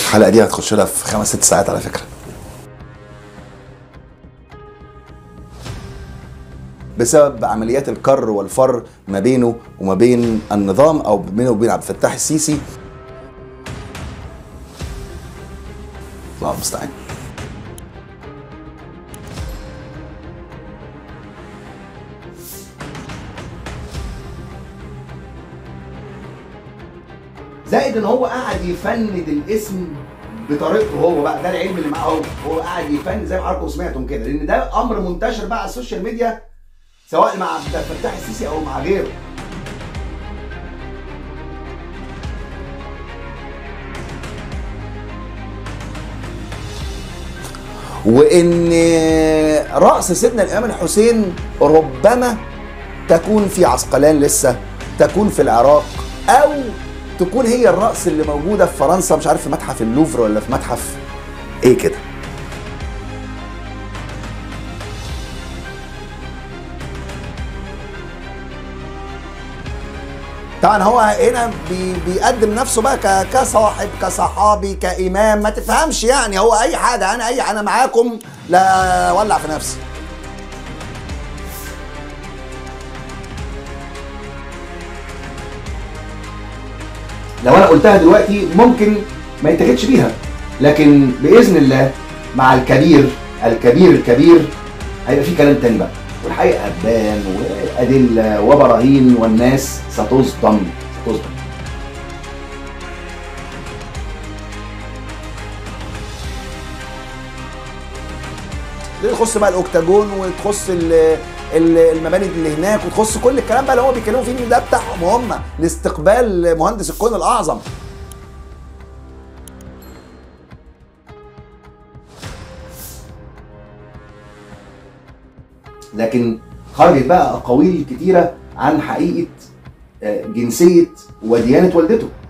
الحلقه دي هتخش لها في خمس ست ساعات على فكره بسبب عمليات الكر والفر ما بينه وما بين النظام او بينه وبين عبد الفتاح السيسي الله المستعان زائد ان هو قاعد يفند الاسم بطريقته هو بقى ده العلم اللي معاه هو هو قاعد يفند زي ما حضراتكم سمعتم كده لان ده امر منتشر بقى على السوشيال ميديا سواء مع عبد الفتاح السيسي او مع غيره وان راس سيدنا الامام الحسين ربما تكون في عسقلان لسه تكون في العراق او تكون هي الراس اللي موجوده في فرنسا مش عارف في متحف اللوفر ولا في متحف ايه كده طبعا هو هنا بي بيقدم نفسه بقى ك- كصاحب كصحابي كامام ما تفهمش يعني هو اي حاجه انا اي انا معاكم لا ولع في نفسي لو انا قلتها دلوقتي ممكن ما يتاخدش بيها لكن باذن الله مع الكبير الكبير الكبير هيبقى في كلام تاني بقى والحقيقه هتبان وادله وبراهين والناس ستصدم ستصدم دي تخص بقى الاوكتاجون وتخص ال- ال- المباني اللي هناك وتخص كل الكلام بقى اللي هم بيتكلموا فيه إن ده بتاعهم هم لاستقبال مهندس الكون الاعظم لكن خرجت بقى اقاويل كتيره عن حقيقه آه، جنسيه وديانه والدته